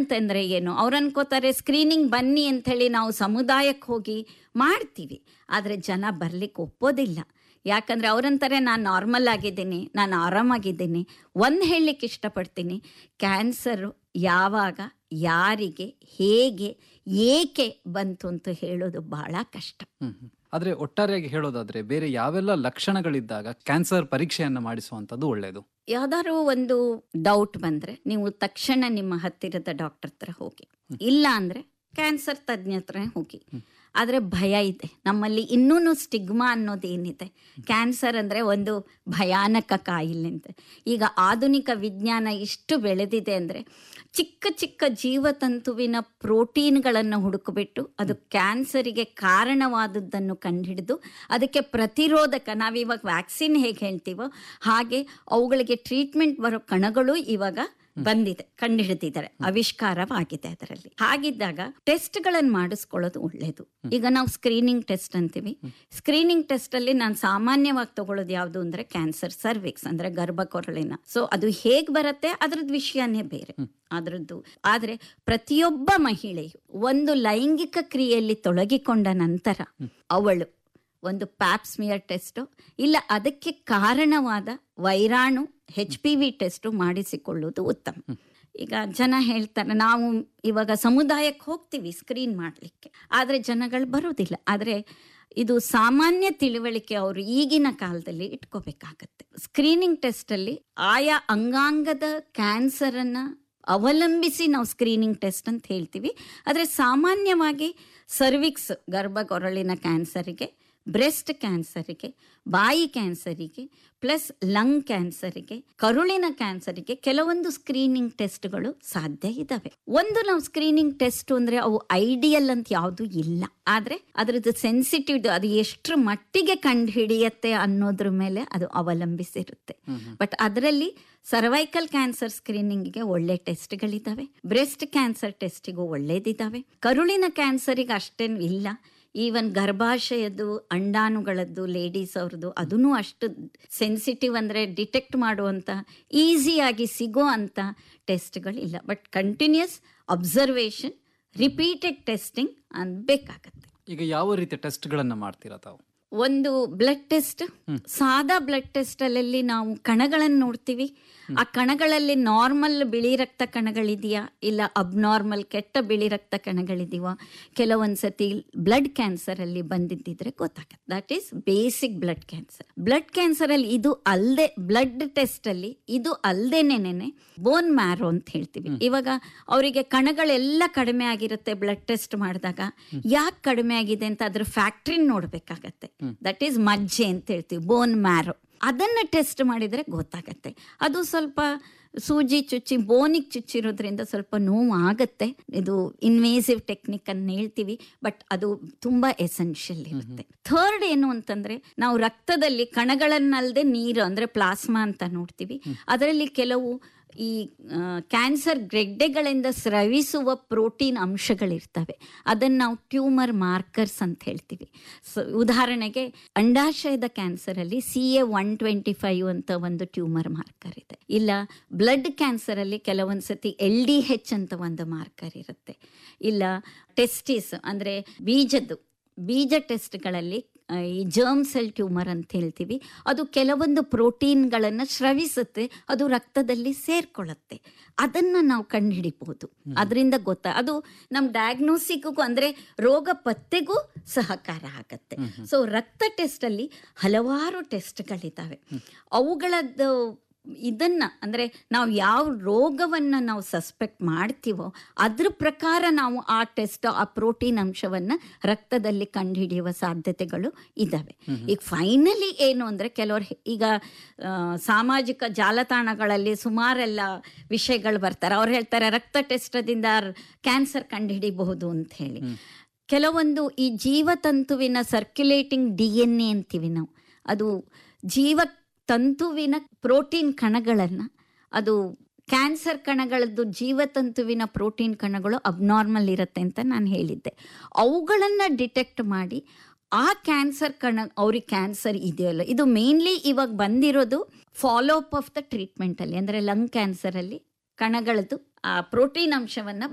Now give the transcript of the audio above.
ಅಂತಂದ್ರೆ ಏನು ಅವ್ರು ಅನ್ಕೋತಾರೆ ಸ್ಕ್ರೀನಿಂಗ್ ಬನ್ನಿ ಅಂಥೇಳಿ ನಾವು ಸಮುದಾಯಕ್ಕೆ ಹೋಗಿ ಮಾಡ್ತೀವಿ ಆದರೆ ಜನ ಬರ್ಲಿಕ್ಕೆ ಒಪ್ಪೋದಿಲ್ಲ ಯಾಕಂದರೆ ಅವರಂತಾರೆ ನಾನು ನಾರ್ಮಲ್ ಆಗಿದ್ದೀನಿ ನಾನು ಆರಾಮಾಗಿದ್ದೀನಿ ಒಂದು ಹೇಳಲಿಕ್ಕೆ ಇಷ್ಟಪಡ್ತೀನಿ ಕ್ಯಾನ್ಸರು ಯಾವಾಗ ಯಾರಿಗೆ ಹೇಗೆ ಏಕೆ ಬಂತು ಅಂತ ಹೇಳೋದು ಬಹಳ ಕಷ್ಟ ಹ್ಮ್ ಹ್ಮ್. ಆದ್ರೆ ಒಟ್ಟಾರೆಯಾಗಿ ಹೇಳೋದಾದ್ರೆ ಬೇರೆ ಯಾವೆಲ್ಲ ಲಕ್ಷಣಗಳಿದ್ದಾಗ ಕ್ಯಾನ್ಸರ್ ಪರೀಕ್ಷೆಯನ್ನ ಮಾಡಿಸುವಂತದ್ದು ಒಳ್ಳೆಯದು ಯಾವ್ದಾದ್ರು ಒಂದು ಡೌಟ್ ಬಂದ್ರೆ ನೀವು ತಕ್ಷಣ ನಿಮ್ಮ ಹತ್ತಿರದ ಡಾಕ್ಟರ್ ಹತ್ರ ಹೋಗಿ ಇಲ್ಲ ಅಂದ್ರೆ ಕ್ಯಾನ್ಸರ್ ತಜ್ಞ ಹತ್ರ ಹೋಗಿ ಆದ್ರೆ ಭಯ ಇದೆ ನಮ್ಮಲ್ಲಿ ಇನ್ನೂ ಸ್ಟಿಗ್ಮಾ ಅನ್ನೋದೇನಿದೆ ಕ್ಯಾನ್ಸರ್ ಅಂದ್ರೆ ಒಂದು ಭಯಾನಕ ಕಾಯಿಲೆ ಅಂತ ಈಗ ಆಧುನಿಕ ವಿಜ್ಞಾನ ಇಷ್ಟು ಬೆಳೆದಿದೆ ಅಂದ್ರೆ ಚಿಕ್ಕ ಚಿಕ್ಕ ಜೀವತಂತುವಿನ ಪ್ರೋಟೀನ್ಗಳನ್ನು ಹುಡುಕಿಬಿಟ್ಟು ಅದು ಕ್ಯಾನ್ಸರಿಗೆ ಕಾರಣವಾದದ್ದನ್ನು ಕಂಡುಹಿಡಿದು ಅದಕ್ಕೆ ಪ್ರತಿರೋಧಕ ನಾವಿವಾಗ ವ್ಯಾಕ್ಸಿನ್ ಹೇಗೆ ಹೇಳ್ತೀವೋ ಹಾಗೆ ಅವುಗಳಿಗೆ ಟ್ರೀಟ್ಮೆಂಟ್ ಬರೋ ಕಣಗಳು ಇವಾಗ ಬಂದಿದೆ ಕಂಡುಹಿಡಿದಿದ್ದಾರೆ ಆವಿಷ್ಕಾರವಾಗಿದೆ ಅದರಲ್ಲಿ ಹಾಗಿದ್ದಾಗ ಟೆಸ್ಟ್ಗಳನ್ನು ಮಾಡಿಸ್ಕೊಳ್ಳೋದು ಒಳ್ಳೇದು ಈಗ ನಾವು ಸ್ಕ್ರೀನಿಂಗ್ ಟೆಸ್ಟ್ ಅಂತೀವಿ ಸ್ಕ್ರೀನಿಂಗ್ ಟೆಸ್ಟ್ ಅಲ್ಲಿ ನಾನು ಸಾಮಾನ್ಯವಾಗಿ ತಗೊಳ್ಳೋದು ಯಾವುದು ಅಂದ್ರೆ ಕ್ಯಾನ್ಸರ್ ಸರ್ವಿಕ್ಸ್ ಅಂದ್ರೆ ಗರ್ಭಕೊರಳಿನ ಸೊ ಅದು ಹೇಗ್ ಬರುತ್ತೆ ಅದ್ರದ್ದು ವಿಷಯನೇ ಬೇರೆ ಅದ್ರದ್ದು ಆದ್ರೆ ಪ್ರತಿಯೊಬ್ಬ ಮಹಿಳೆಯು ಒಂದು ಲೈಂಗಿಕ ಕ್ರಿಯೆಯಲ್ಲಿ ತೊಡಗಿಕೊಂಡ ನಂತರ ಅವಳು ಒಂದು ಪ್ಯಾಪ್ಸ್ಮಿಯರ್ ಟೆಸ್ಟು ಇಲ್ಲ ಅದಕ್ಕೆ ಕಾರಣವಾದ ವೈರಾಣು ಹೆಚ್ ಪಿ ವಿ ಟೆಸ್ಟು ಮಾಡಿಸಿಕೊಳ್ಳುವುದು ಉತ್ತಮ ಈಗ ಜನ ಹೇಳ್ತಾರೆ ನಾವು ಇವಾಗ ಸಮುದಾಯಕ್ಕೆ ಹೋಗ್ತೀವಿ ಸ್ಕ್ರೀನ್ ಮಾಡಲಿಕ್ಕೆ ಆದರೆ ಜನಗಳು ಬರೋದಿಲ್ಲ ಆದರೆ ಇದು ಸಾಮಾನ್ಯ ತಿಳುವಳಿಕೆ ಅವರು ಈಗಿನ ಕಾಲದಲ್ಲಿ ಇಟ್ಕೋಬೇಕಾಗತ್ತೆ ಸ್ಕ್ರೀನಿಂಗ್ ಟೆಸ್ಟಲ್ಲಿ ಆಯಾ ಅಂಗಾಂಗದ ಕ್ಯಾನ್ಸರನ್ನು ಅವಲಂಬಿಸಿ ನಾವು ಸ್ಕ್ರೀನಿಂಗ್ ಟೆಸ್ಟ್ ಅಂತ ಹೇಳ್ತೀವಿ ಆದರೆ ಸಾಮಾನ್ಯವಾಗಿ ಸರ್ವಿಕ್ಸ್ ಗರ್ಭಗೊರಳಿನ ಕ್ಯಾನ್ಸರಿಗೆ ಬ್ರೆಸ್ಟ್ ಕ್ಯಾನ್ಸರಿಗೆ ಬಾಯಿ ಕ್ಯಾನ್ಸರಿಗೆ ಪ್ಲಸ್ ಲಂಗ್ ಕ್ಯಾನ್ಸರಿಗೆ ಕರುಳಿನ ಕ್ಯಾನ್ಸರಿಗೆ ಕೆಲವೊಂದು ಸ್ಕ್ರೀನಿಂಗ್ ಟೆಸ್ಟ್ಗಳು ಸಾಧ್ಯ ಇದ್ದಾವೆ ಒಂದು ನಾವು ಸ್ಕ್ರೀನಿಂಗ್ ಟೆಸ್ಟ್ ಅಂದ್ರೆ ಅವು ಐಡಿಯಲ್ ಅಂತ ಯಾವುದು ಇಲ್ಲ ಆದ್ರೆ ಅದ್ರದ್ದು ಸೆನ್ಸಿಟಿವ್ ಅದು ಎಷ್ಟರ ಮಟ್ಟಿಗೆ ಕಂಡು ಹಿಡಿಯತ್ತೆ ಅನ್ನೋದ್ರ ಮೇಲೆ ಅದು ಅವಲಂಬಿಸಿರುತ್ತೆ ಬಟ್ ಅದರಲ್ಲಿ ಸರ್ವೈಕಲ್ ಕ್ಯಾನ್ಸರ್ ಸ್ಕ್ರೀನಿಂಗ್ಗೆ ಒಳ್ಳೆ ಟೆಸ್ಟ್ಗಳಿದ್ದಾವೆ ಬ್ರೆಸ್ಟ್ ಕ್ಯಾನ್ಸರ್ ಟೆಸ್ಟಿಗೂ ಒಳ್ಳೇದಿದ್ದಾವೆ ಕರುಳಿನ ಕ್ಯಾನ್ಸರಿಗೆ ಅಷ್ಟೇನು ಇಲ್ಲ ಈವನ್ ಗರ್ಭಾಶಯದ್ದು ಅಂಡಾಣುಗಳದ್ದು ಲೇಡೀಸ್ ಅವ್ರದ್ದು ಅದೂ ಅಷ್ಟು ಸೆನ್ಸಿಟಿವ್ ಅಂದರೆ ಡಿಟೆಕ್ಟ್ ಮಾಡುವಂಥ ಈಸಿಯಾಗಿ ಸಿಗೋ ಅಂಥ ಟೆಸ್ಟ್ಗಳಿಲ್ಲ but continuous observation repeated testing ಅನ್ಬೇಕಾಗತ್ತೆ ಈಗ ಯಾವ ರೀತಿಯ ಟೆಸ್ಟ್ಗಳನ್ನ ಮಾಡ್ತೀರಾ ತಾವು ಒಂದು ಬ್ಲಡ್ ಟೆಸ್ಟ್ ಸಾದಾ ಬ್ಲಡ್ ಟೆಸ್ಟ್ ಅಲ್ಲಿ ನಾವು ಕಣಗಳನ್ನು ನೋಡ್ತೀವಿ ಆ ಕಣಗಳಲ್ಲಿ ನಾರ್ಮಲ್ ಬಿಳಿ ರಕ್ತ ಕಣಗಳಿದೆಯಾ ಇಲ್ಲ ಅಬ್ನಾರ್ಮಲ್ ಕೆಟ್ಟ ಬಿಳಿ ರಕ್ತ ಕಣಗಳಿದೆಯಾ ಕೆಲವೊಂದು ಸತಿ ಬ್ಲಡ್ ಕ್ಯಾನ್ಸರ್ ಅಲ್ಲಿ ಬಂದಿದ್ದಿದ್ರೆ ಗೊತ್ತಾಗತ್ತೆ that is basic blood cancer blood cancer ಅಲ್ಲಿ ಇದು ಅಲ್ಲದೆ ಬ್ಲಡ್ ಟೆಸ್ಟ್ ಅಲ್ಲಿ ಇದು ಅಲ್ದೇನೇನೆ ಬೋನ್ ಮ್ಯಾರೋ ಅಂತ ಹೇಳ್ತೀವಿ ಇವಾಗ ಅವರಿಗೆ ಕಣಗಳೆಲ್ಲ ಕಡಿಮೆ ಆಗಿರುತ್ತೆ ಬ್ಲಡ್ ಟೆಸ್ಟ್ ಮಾಡಿದಾಗ ಯಾಕೆ ಕಡಿಮೆ ಆಗಿದೆ ಅಂತ ಅದ್ರ ಫ್ಯಾಕ್ಟ್ರಿ ನೋಡ್ಬೇಕಾಗತ್ತೆ ದಟ್ ಈಸ್ ಮಜ್ಜೆ ಅಂತ ಹೇಳ್ತೀವಿ ಬೋನ್ ಮ್ಯಾರೋ ಅದನ್ನ ಟೆಸ್ಟ್ ಮಾಡಿದ್ರೆ ಗೊತ್ತಾಗತ್ತೆ ಅದು ಸ್ವಲ್ಪ ಸೂಜಿ ಚುಚ್ಚಿ ಬೋನಿಗೆ ಚುಚ್ಚಿರೋದ್ರಿಂದ ಸ್ವಲ್ಪ ನೋವು ಆಗತ್ತೆ ಇದು ಇನ್ವೇಸಿವ್ ಟೆಕ್ನಿಕ್ ಅನ್ನು ಹೇಳ್ತೀವಿ ಬಟ್ ಅದು ತುಂಬಾ ಎಸೆನ್ಷಿಯಲ್ ಇರುತ್ತೆ ಥರ್ಡ್ ಏನು ಅಂತಂದ್ರೆ ನಾವು ರಕ್ತದಲ್ಲಿ ಕಣಗಳನ್ನಲ್ದೆ ನೀರು ಅಂದ್ರೆ ಪ್ಲಾಸ್ಮಾ ಅಂತ ನೋಡ್ತೀವಿ ಅದರಲ್ಲಿ ಕೆಲವು ಈ ಕ್ಯಾನ್ಸರ್ ಗೆಡ್ಡೆಗಳಿಂದ ಸ್ರವಿಸುವ ಪ್ರೋಟೀನ್ ಅಂಶಗಳಿರ್ತವೆ ಅದನ್ನು ನಾವು ಟ್ಯೂಮರ್ ಮಾರ್ಕರ್ಸ್ ಅಂತ ಹೇಳ್ತೀವಿ ಸೊ ಉದಾಹರಣೆಗೆ ಅಂಡಾಶಯದ ಕ್ಯಾನ್ಸರಲ್ಲಿ C A one twenty five ಅಂತ ಒಂದು ಟ್ಯೂಮರ್ ಮಾರ್ಕರ್ ಇದೆ ಇಲ್ಲ ಬ್ಲಡ್ ಕ್ಯಾನ್ಸರಲ್ಲಿ ಕೆಲವೊಂದು ಸತಿ ಎಲ್ ಡಿ ಹೆಚ್ ಅಂತ ಒಂದು ಮಾರ್ಕರ್ ಇರುತ್ತೆ ಇಲ್ಲ ಟೆಸ್ಟಿಸ್ ಅಂದರೆ ಬೀಜದ್ದು ಬೀಜ ಟೆಸ್ಟ್ಗಳಲ್ಲಿ ಈ ಜರ್ಮ್ ಸೆಲ್ ಟ್ಯೂಮರ್ ಅಂತ ಹೇಳ್ತೀವಿ ಅದು ಕೆಲವೊಂದು ಪ್ರೋಟೀನ್ಗಳನ್ನು ಸ್ರವಿಸುತ್ತೆ ಅದು ರಕ್ತದಲ್ಲಿ ಸೇರ್ಕೊಳ್ಳುತ್ತೆ ಅದನ್ನು ನಾವು ಕಂಡುಹಿಡಿಬಹುದು ಅದರಿಂದ ಗೊತ್ತಾ ಅದು ನಮ್ಮ ಡಯಾಗ್ನೋಸಿಕ್ಗೂ ಅಂದರೆ ರೋಗ ಪತ್ತೆಗೂ ಸಹಕಾರ ಆಗತ್ತೆ ಸೊ ರಕ್ತ ಟೆಸ್ಟಲ್ಲಿ ಹಲವಾರು ಟೆಸ್ಟ್ಗಳಿದ್ದಾವೆ ಅವುಗಳದ್ದು ಇದನ್ನ ಅಂದರೆ ನಾವು ಯಾವ ರೋಗವನ್ನು ನಾವು ಸಸ್ಪೆಕ್ಟ್ ಮಾಡ್ತೀವೋ ಅದ್ರ ಪ್ರಕಾರ ನಾವು ಆ ಟೆಸ್ಟ್ ಆ ಪ್ರೋಟೀನ್ ಅಂಶವನ್ನು ರಕ್ತದಲ್ಲಿ ಕಂಡುಹಿಡಿಯುವ ಸಾಧ್ಯತೆಗಳು ಇದ್ದಾವೆ ಈಗ ಫೈನಲಿ ಏನು ಅಂದರೆ ಕೆಲವರು ಈಗ ಸಾಮಾಜಿಕ ಜಾಲತಾಣಗಳಲ್ಲಿ ಸುಮಾರೆಲ್ಲ ವಿಷಯಗಳು ಬರ್ತಾರೆ ಅವ್ರು ಹೇಳ್ತಾರೆ ರಕ್ತ ಟೆಸ್ಟದಿಂದ ಕ್ಯಾನ್ಸರ್ ಕಂಡುಹಿಡಿಬಹುದು ಅಂತ ಹೇಳಿ ಕೆಲವೊಂದು ಈ ಜೀವತಂತುವಿನ ಸರ್ಕ್ಯುಲೇಟಿಂಗ್ ಡಿ ಎನ್ ಎ ಅಂತೀವಿ ನಾವು ಅದು ಜೀವ ತಂತುವಿನ ಪ್ರೋಟೀನ್ ಕಣಗಳನ್ನು ಅದು ಕ್ಯಾನ್ಸರ್ ಕಣಗಳದ್ದು ಜೀವತಂತುವಿನ ಪ್ರೋಟೀನ್ ಕಣಗಳು ಅಬ್ನಾರ್ಮಲ್ ಇರುತ್ತೆ ಅಂತ ನಾನು ಹೇಳಿದ್ದೆ ಅವುಗಳನ್ನು ಡಿಟೆಕ್ಟ್ ಮಾಡಿ ಆ ಕ್ಯಾನ್ಸರ್ ಕಣ ಅವ್ರಿಗೆ ಕ್ಯಾನ್ಸರ್ ಇದೆಯಲ್ಲ ಇದು ಮೇನ್ಲಿ ಇವಾಗ ಬಂದಿರೋದು ಫಾಲೋ ಅಪ್ ಆಫ್ ದ ಟ್ರೀಟ್ಮೆಂಟಲ್ಲಿ ಅಂದರೆ ಲಂಗ್ ಕ್ಯಾನ್ಸರಲ್ಲಿ ಕಣಗಳದ್ದು ಆ ಪ್ರೋಟೀನ್ ಅಂಶವನ್ನು